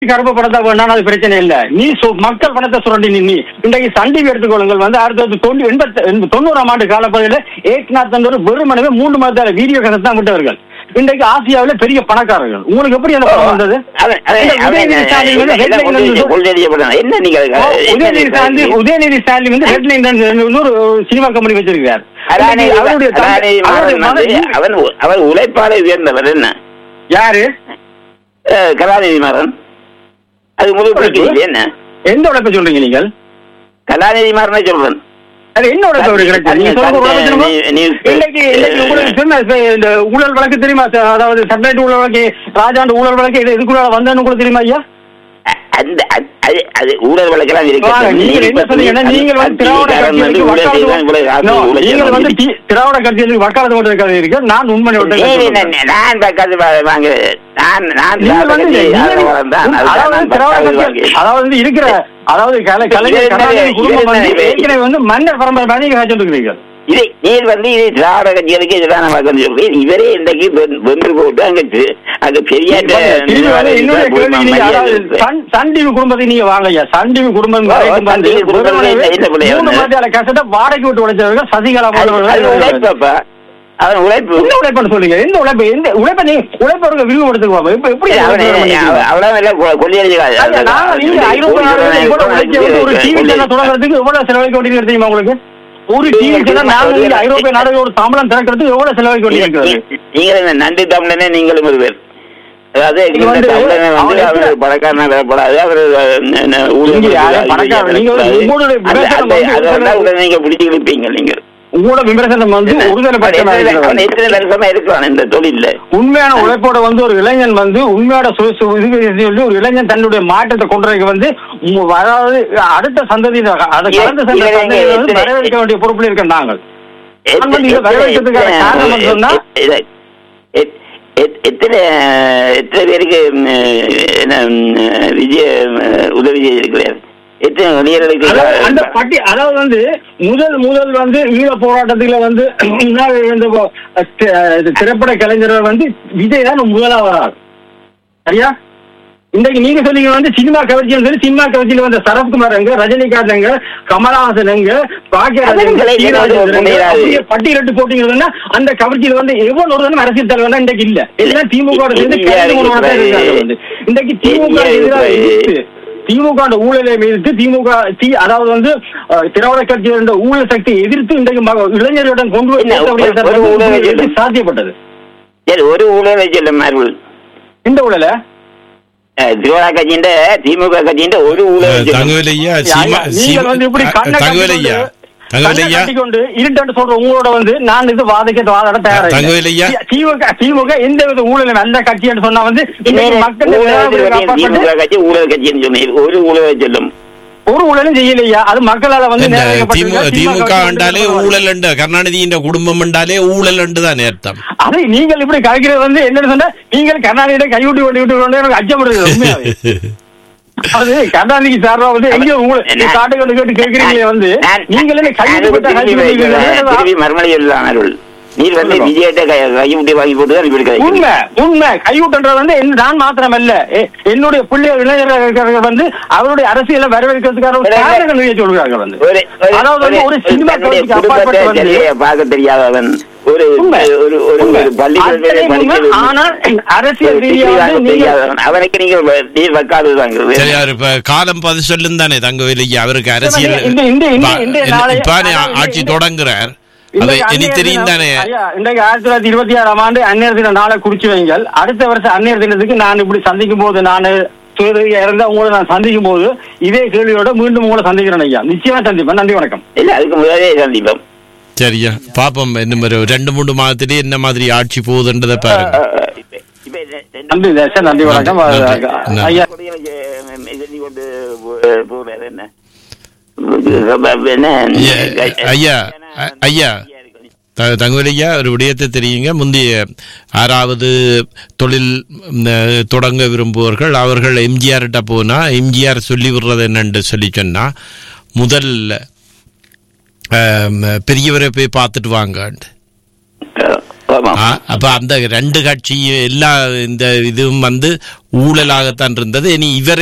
கருப்பு பணத்தை வேணாம் அது பிரச்சனை இல்ல நீ சொ- மக்கள் பணத்தை சுரண்டி நீ நீ இன்றைக்கு சன் டிவி எடுத்துக்கொள்ளுங்கள் வந்து அடுத்தது தொண்ணூ எண்பத்தி எண்ப- தொண்ணூறாம் ஆண்டு காலப்பகுதியில் ஏக்நாத் தந்தோர் வெறுமனவே மூன்று மாதத்தால வீடியோ கதை தான் விட்டவர்கள் இன்றைக்கு ஆசியாவில பெரிய பணக்காரர்கள் உங்களுக்கு எப்படி அந்த பணம் வந்தது அவன்- அவன்- இந்த அவன் உதயநிதி ஸ்டாலின் வந்து எல்லாம் headline கொள்ளையடிச்சு- வந்து- கொள்ளையடிக்கப்பட்டான். என்ன நீங்க ஓ, உதயநிதி ஸ்டாலின் உதயநிதி ஸ்டாலின் வந்து ஹெட்லைன் இன்னொரு சினிமா கம்பெனி வச்சிருக்கார் அதானே இன்னைக்கு அவருடைய தந்தை- அதானே அவருடைய மாறன் வந்து மகன் அவன் அவன் உழைப்பாளை உயர்ந்தவர் என்ன யாரு அஹ், கலாநிதி மாறன் அது முழு பிடிக்கல என்ன எந்த உழைப்பை சொல்றீங்க நீங்கள் கலாநிதி மாறனை சொல்றேன் அது என்ன உழைப்பு அவருக்கு கிடைச்சது? நீங்க சொல்ற ஒரு உழைப்பு தெரியுமா? நீ- நீ- இன்னைக்கு இன்னைக்கு உங்களுக்கு சொன்ன இப்ப இந்த ஊழல் வழக்கு தெரியுமா சார்? அதாவது சட்டமன்ற ஊழல் வழக்கு ராஜாண்டு ஊழல் வழக்கு இது எதுக்குள்ள வந்தேன்னு உங்களுக்கு தெரியுமா ஐயா அ- அந்த அது- அது அது ஊழல் வழக்கெல்லாம் வாங்க, இருக்கு நீங்கள் என்ன சொன்னீங்கன்னா நீங்கள் வந்து திராவிட கட்சிகளுக்கு வக்காலத்து No, நீங்கள் வந்து தி- திராவிட கட்சிகளுக்கு வக்காலத்து ஓட்டு இருக்கு நான் உண்மை ஓட்டு நான் பக்கத்து வா- வாங்க நான் நான் நீங்கள் திராவிட வந்து கட்சி நீங்கள் ஆதரவாளன் தான். அதுதான் அதாவது நான் திராவிட பக்கத்து கட்சி வாங்க. அதாவது வந்து இருக்கிற அதாவது கலை கலைஞர் இவர் என்ன- கருணாநிதி குடும்பம் இவர் வந்து என்ன- ஏற்கனவே வந்து மன்னர் பரம்பரை மாதிரி காய்ச்சிருக்கிறீர்கள் இது நீர் வந்து இது திராவிட கட்சிகளுக்கு இதுதான் நம்ம வந்து சொல்றேன் இவரே இன்றைக்கு வென்- வென்று போட்டு அங்க தி- அங்க பெரியாற்ற திரும்பி வந்து இன்னொரு கேள்வி நீங்க அதாவது மரியாதை சன் சன் டிவி குடும்பத்தை நீங்க வாங்க ஐயா சன் டிவி குடும்பம் ஓ, வரைக்கும் சன் வந்து டிவி குடும்பம் வெறுமனவே என்ன பிள்ளையா மூணு வந்து? மாதம் கஷ்டத்தை வாடகை விட்டு உழைச்சவர்கள் சசிகலா அது- அது போன்றவர்கள் உழைப்பப்பா அவன் உழைப்பு எந்த உழைப்புன்னு சொல்லுங்க எந்த உழைப்பு எந்த உழைப்பை நீ உழைப்பவர்கள் விரிவுபடுத்துக்குவாங்க இப்ப எப்படி அவனை அவ்வளவு எல்லாம் கொ- கொள்ளையடிக்காது. ஐயா, நாங்க நீங்க ஐரோப்பிய நாடுகளில் இவ்வளவு உழைக்க வந்து ஒரு டிவி சேனல் தொடங்குறதுக்கு எவ்வளவு செலவழிக்க வேண்டியது தெரியுமா உங்களுக்கு ஒரு டிவி சேனல் நாங்க இங்க ஐரோப்பிய நாடுகளோட சம்பளம் திறக்கிறதுக்கு எவ்வளவு செலவழிக்க வேண்டியிருக்கிறது நீங்கள் என்ன நன்றி தமிழனே நீங்களும் ஒருவர் அதாவது இது இந்த வந்து தமிழனை வந்து அவன் அவர் எப்படி- பணக்காரனா வரப்படாது அவர் இங்க யாரும் பணக்காரர் நீங்க வந்து உங்களுடைய விமர்சனம் வந்து அதெல்லாம் உடனே நீங்க பிடிச்சு இழுப்பீங்க நீங்க உங்களோட விமர்சனம் வந்து ஒருதலை அவன் எத்தனை- அவன் பட்சம் எத்தனை வருஷமா இருக்கிறான் இந்த தொழில்ல உண்மையான உழைப்போட வந்து ஒரு இளைஞன் வந்து உண்மையோட சு- சு- இது இது சொல்லி ஒரு இளைஞன் தன்னுடைய மாற்றத்தை கொண்டு வரக்கு வந்து உம் அதாவது அடுத்த சந்ததி அதை கடந்து சென்ற இவங்க சந்ததியை வந்து எத்தனை- வரவேற்க வேண்டிய பொறுப்பில் இருக்க நாங்கள் எத்தனை- வந்து இதை வரவேற்கிறதுக்கான எத்தனை- காரணம் வந்து சொன்னா- எ- எ- எ- எத்தனை எத்தனை பேருக்கு ம், என்ன ம், விஜய ம், உதவி செய்திருக்கிறார் எத்தனை இளைஞர்களுக்கு அதாவது அந்த பட்டி அதாவது வந்து முதல் முதல் வந்து ஈழ போராட்டத்துல வந்து முன்னாள் இருந்த போ- தி- இது திரைப்பட கலைஞர்கள் வந்து விஜய் தான் முதலாவதார் சரியா இன்றைக்கு நீங்க சொன்னீங்க வந்து சினிமா கவர்ச்சின்னு சொல்லி சினிமா கவர்ச்சியில வந்த சரத்குமார் எங்க ரஜினிகாந்த் எங்க கமலஹாசன் எங்க பாக்கியராஜன் எங்க, அவர்களை ஸ்ரீராஜேந்திரன் எங்க, முடியாது. அப்படியே பட்டியலிட்டு போட்டீங்கன்னா அந்த கவர்ச்சியில வந்து எவ்வளவு ஒரு அரசியல் தலைவர் இன்றைக்கு இல்ல எல்லாம் திமுக வோட சேர்ந்து கலந்து கொண்டு வரதான் இருக்காங்க வந்து இன்றைக்கு திமுக க்கு எதிராக எதிர்த்து திமுக வோட ஊழலை எதிர்த்து திமுக தி அதாவது வந்து அஹ், திராவிட கட்சியோட இந்த ஊழல் சக்தி எதிர்த்து இன்றைக்கு மக- இளைஞர்களுடன் கொண்டு போய் இல்ல, சேர்க்கக்கூடிய ஒரு- ஒரு ஊழலை சட்டத்தை சொல்லு. சாத்தியப்பட்டது சரி ஒரு ஊழலை சொல்ல மாறுபடு இந்த ஊழல திரிவாடா கட்சியின் திமுக கட்சியின் ஒரு ஊழலை சொல்லும். தங்கவேலையா சீமா நீங்கள் வந்து இப்படி கண்ணை தங்கவேலையா கட்டிக்கொண்டு- தங்கவேலையா கண்ணை கட்டிக்கொண்டு இருட்டு சொல்ற உங்களோட வந்து நான் இது வாதிக்க வாதாட தயாரா தங்கவேலையா? திமுக திமுக எந்த வித ஊழலும் அந்த கட்சி என்று சொன்னா வந்து இன்னைக்கு மக்கள் ஊழல் அப்பாற்பட்டு திமுக கட்சி ஊழல் கட்சின்னு சொன்னீங்க ஒரு ஊழலை சொல்லும் ஒரு ஊழலும் செய்யலையா அது மக்களால வந்து என்ன, நிர்ணயிக்கப்பட்டது. திமு- திமுக கட்சி என்றாலே வந்து ஊழல் உண்டு கருணாநிதியின் குடும்பம் என்றாலே ஊழல் உண்டு தான் அர்த்தம் அதை நீங்கள் இப்படி கலைக்கிறது வந்து என்னன்னு சொன்னா நீங்கள் கருணாநிதியிட கைவிட்டு கொண்டு விட்டு கொண்டு எனக்கு அச்சப்படுது உண்மையாவே அது கருணாநிதிக்கு சார்பா வந்து எங்க உங்களை காட்டு கொண்டு கேட்டு கேட்கறீங்களே வந்து நான்- நீங்கள் என்ன நான் கைவிட்டு போட்டா திருப்பி கைவிட்டு வைக்கிறேன். திருப்பி மறுமொழி எழுதலாம் அருள் நீர் வந்து சொல்லுங்க. விஜயிட்ட கை கைவிட்டு வாங்கி போட்டு தான் இப்படி கிடைக்கும் உண்மை உண்மை கைவிட்டுன்றது வந்து என்ன- நான் மாத்திரம் அல்ல எ- என்னுடைய பிள்ளைகள் இளைஞர்கள் இருக்கிறவர்கள் வந்து அவருடைய அரசியலை வரவேற்கிறதுக்கான ஒரு ஒரு- காரணங்கள் நிறைய சொல்கிறார்கள் வந்து ஒரு ஒரு- அதாவது வந்து ஒரு சினிமா தன்னுடைய கட்சிக்கு குடும்பத்தை அப்பாற்பட்டு வந்து சரியா பார்க்க தெரியாதவன் ஒரு உண்மை. ஒரு ஒரு உண்மை. ஒரு பள்ளிக்கூடத்திலே அத்தனை உண்மை. படிக்கிறது ஆனால் அரசியல் ஒரு ரீதியா டிகிரி வந்து வாங்க நீங்க தெரியாதவன் அவனுக்கு நீங்க நீர் வைக்காது தாங்க சரியா இப்ப காலம் பது சொல்லும் தானே தங்கவேலையா அவருக்கு அரசியல் இந்த- இந்த- இந்த- பா- இந்த என்ன- நாளைய- இப்பானே அதாவது ஆட்சி இந்த- தொடங்குறார் அது இன்றைக்கு இனி அந்நியர் தெரியும் தினம், தானே ஐயா, இன்றைக்கு ஆயிரத்தி தொள்ளாயிரத்தி இருபத்தி ஆறாம் ஆண்டு அந்நியர் தின நாளை குறிச்சு வைங்கள் அடுத்த வருஷம் அந்நியர் தினத்துக்கு நான் இப்படி சந்திக்கும் போது நான் சுயதொழில் இறந்த உங்களை நான் சந்திக்கும் போது இதே கேள்வியோட மீண்டும் உங்களை சந்திக்கிறேன் ஐயா நிச்சயமா சந்திப்பேன் நன்றி வணக்கம் இல்ல அதுக்கு முதலே சந்திப்போம் சரியா பாப்போம் இன்னும் ஒரு ரெண்டு மூணு மாதத்திலே என்ன மாதிரி ஆட்சி போகுதுன்றதை பாருங்க இப்ப- இப்ப இந்த- இந்த- நன்றி தேசம் நன்றி வணக்கம் நன்றி, நன்றி. ஐயா கொடியை வச்சு எழுதி கொண்டு போ- போறாரு என்ன என்ன ஐயா, ஐயா அ- ஐயா த- தங்கவேலையா ஒரு விடயத்தை தெரியுங்க முந்தைய ஆறாவது தொழில் ம், அஹ், தொடங்க விரும்புவர்கள் அவர்கள் எம்ஜிஆர்கிட்ட போனா எம்ஜிஆர் சொல்லி விடுறது என்னன்னு சொல்லி சொன்னா முதல்ல ஆம், பெரியவரை போய் பார்த்துட்டு வாங்க ஆமாம் ஆ, அப்ப அந்த ரெண்டு கட்சி எல்லா இந்த இதுவும் வந்து ஊழலாகத்தான் இருந்தது இனி இவர்